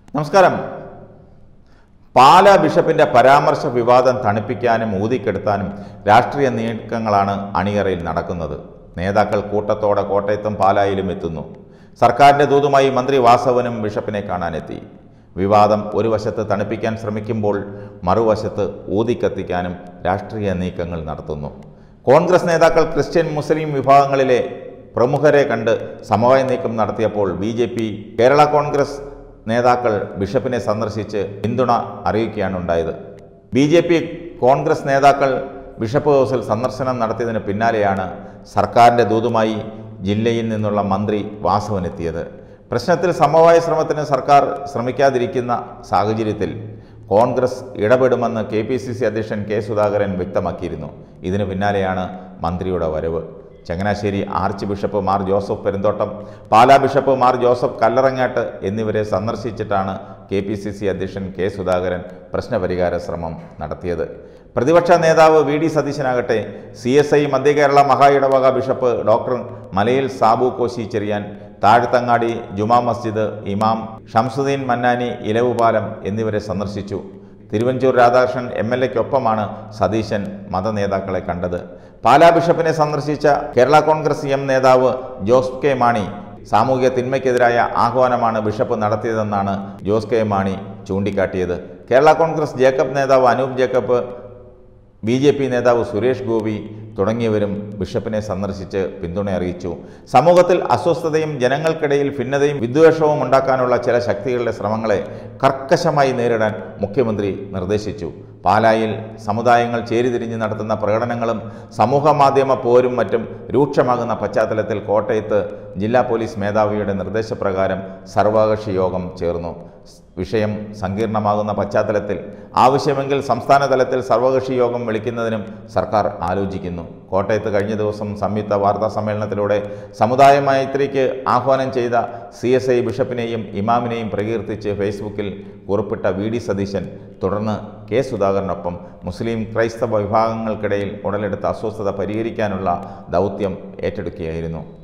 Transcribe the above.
നമസ്കാരം പാല ബിഷപ്പിന്റെ പരാമർശ വിവാദം തണുപ്പിക്കാനും ഊതിക്കെടുത്താനും രാഷ്ട്രീയ നീക്കങ്ങളാണ് അണിയറയിൽ നടക്കുന്നത് നേതാക്കൾ കൂട്ടത്തോടെ കോട്ടയത്തും പാലായിലും എത്തുന്നു സർക്കാരിന്റെ ദൂതുമായി മന്ത്രി വാസവനും ബിഷപ്പിനെ കാണാനെത്തി വിവാദം ഒരു വശത്ത് തണുപ്പിക്കാൻ ശ്രമിക്കുമ്പോൾ മറുവശത്ത് ഊതിക്കത്തിക്കാനും രാഷ്ട്രീയ നീക്കങ്ങൾ നടത്തുന്നു കോൺഗ്രസ് നേതാക്കൾ ക്രിസ്ത്യൻ മുസ്ലിം വിഭാഗങ്ങളിലെ പ്രമുഖരെ കണ്ട് സമവായ നീക്കം നടത്തിയപ്പോൾ B J P Kerala Congress നേതാക്കൾ ബിഷപ്പിനെ സന്ദർശിച്ച് പിന്തുണ അറിയിക്കുകയാണ് ഉണ്ടായത് ബി ജെ പി കോൺഗ്രസ് നേതാക്കൾ ബിഷപ്പ് ഹൗസിൽ സന്ദർശനം നടത്തിയതിന് പിന്നാലെയാണ് സർക്കാരിൻ്റെ ദൂതുമായി ജില്ലയിൽ നിന്നുള്ള മന്ത്രി വാസവനെത്തിയത് പ്രശ്നത്തിൽ സമവായ ശ്രമത്തിന് സർക്കാർ ശ്രമിക്കാതിരിക്കുന്ന സാഹചര്യത്തിൽ കോൺഗ്രസ് ഇടപെടുമെന്ന് കെ പി സി സി അധ്യക്ഷൻ കെ സുധാകരൻ വ്യക്തമാക്കിയിരുന്നു ഇതിനു പിന്നാലെയാണ് മന്ത്രിയുടെ വരവ് Changanassery archbishop Mar Joseph Perumthottam Pala bishop Mar Joseph Kallarangatt എന്നിവരെ സന്ദർശിച്ചിട്ടാണ് കെ പി സി സി അധ്യക്ഷൻ കെ സുധാകരൻ പ്രശ്നപരിഹാര ശ്രമം നടത്തിയത് പ്രതിപക്ഷ നേതാവ് വി ഡി സതീശനാകട്ടെ സി എസ് ഐ മധ്യകേരള മഹാ ഇടവക ബിഷപ്പ് ഡോക്ടർ മലയിൽ സാബു കോശി ചെറിയാൻ താഴ്ത്തങ്ങാടി ജുമാ മസ്ജിദ് ഇമാം ഷംസുദ്ദീൻ മന്നാനി ഇലവുപാലം എന്നിവരെ സന്ദർശിച്ചു തിരുവഞ്ചൂർ രാധാകൃഷ്ണൻ എം എൽ എക്കൊപ്പമാണ് സതീശൻ മതനേതാക്കളെ കണ്ടത് പാലാ ബിഷപ്പിനെ സന്ദർശിച്ച കേരള കോൺഗ്രസ് എം നേതാവ് ജോസ് കെ മാണി സാമൂഹിക തിന്മയ്ക്കെതിരായ ആഹ്വാനമാണ് ബിഷപ്പ് നടത്തിയതെന്നാണ് ജോസ് കെ മാണി ചൂണ്ടിക്കാട്ടിയത് കേരള കോൺഗ്രസ് ജേക്കബ് നേതാവ് Anoop Jacob B J P നേതാവ് സുരേഷ് ഗോപി തുടങ്ങിയവരും ബിഷപ്പിനെ സന്ദർശിച്ച് പിന്തുണ അറിയിച്ചു സമൂഹത്തിൽ അസ്വസ്ഥതയും ജനങ്ങൾക്കിടയിൽ ഭിന്നതയും വിദ്വേഷവും ഉണ്ടാക്കാനുള്ള ചില ശക്തികളുടെ ശ്രമങ്ങളെ കർക്കശമായി നേരിടാൻ മുഖ്യമന്ത്രി നിർദ്ദേശിച്ചു പാലായിൽ സമുദായങ്ങൾ ചേരിതിരിഞ്ഞ് നടത്തുന്ന പ്രകടനങ്ങളും സമൂഹ മാധ്യമ പോരും മറ്റും രൂക്ഷമാകുന്ന പശ്ചാത്തലത്തിൽ കോട്ടയത്ത് ജില്ലാ പോലീസ് മേധാവിയുടെ നിർദ്ദേശപ്രകാരം സർവകക്ഷി യോഗം ചേർന്നു വിഷയം സങ്കീർണമാകുന്ന പശ്ചാത്തലത്തിൽ ആവശ്യമെങ്കിൽ സംസ്ഥാന തലത്തിൽ സർവകക്ഷി യോഗം വിളിക്കുന്നതിനും സർക്കാർ ആലോചിക്കുന്നു കോട്ടയത്ത് കഴിഞ്ഞ ദിവസം സംയുക്ത വാർത്താ സമ്മേളനത്തിലൂടെ സമുദായ മൈത്രിക്ക് ആഹ്വാനം ചെയ്ത സി എസ് ഐ ബിഷപ്പിനെയും ഇമാമിനെയും പ്രകീർത്തിച്ച് ഫേസ്ബുക്കിൽ കുറിപ്പിട്ട വി ഡി സതീശൻ തുടർന്ന് കെ സുധാകരനൊപ്പം മുസ്ലിം ക്രൈസ്തവ വിഭാഗങ്ങൾക്കിടയിൽ ഉടലെടുത്ത അസ്വസ്ഥത പരിഹരിക്കാനുള്ള ദൗത്യം ഏറ്റെടുക്കുകയായിരുന്നു